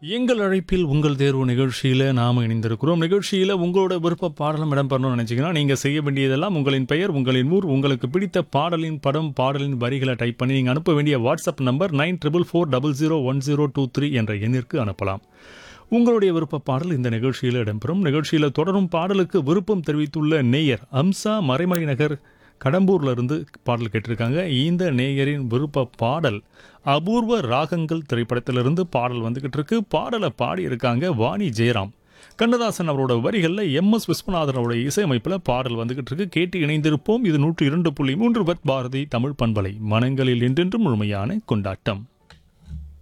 எங்கள் அழைப்பில் உங்கள் தேர்வு நிகழ்ச்சியில் நாம் இணைந்திருக்கிறோம் நிகழ்ச்சியில் உங்களோட விருப்ப பாடலும் இடம்பெறணும்னு நினச்சிங்கன்னா நீங்கள் செய்ய வேண்டியதெல்லாம் உங்களின் பெயர் உங்களின் ஊர் உங்களுக்கு பிடித்த பாடலின் படம் பாடலின் வரிகளை டைப் பண்ணி நீங்கள் அனுப்ப வேண்டிய WhatsApp number nine triple four double zero one zero two three என்ற எண்ணிற்கு அனுப்பலாம் உங்களுடைய விருப்ப பாடல் இந்த நிகழ்ச்சியில் இடம்பெறும் நிகழ்ச்சியில் தொடரும் பாடலுக்கு விருப்பம் தெரிவித்துள்ள நேயர் அம்சா மறைமலை நகர் கடம்பூர்ல இருந்து பாடல் கேட்டிருக்காங்க இந்த நேயரின் விருப்ப பாடல் அபூர்வ ராகங்கள் திரைப்படத்திலிருந்து பாடல் வந்துகிட்டு இருக்கு பாடலை பாடியிருக்காங்க வாணி ஜெயராம் கண்ணதாசன் அவரோட வரிகளில் எம் எஸ் விஸ்வநாதனோட இசையமைப்பில் பாடல் வந்துகிட்டு இருக்கு கேட்டு இணைந்திருப்போம் இது நூற்றி இரண்டு புள்ளி மூன்று பத் பாரதி தமிழ் பண்பலை மனங்களில் என்றென்றும் முழுமையான கொண்டாட்டம்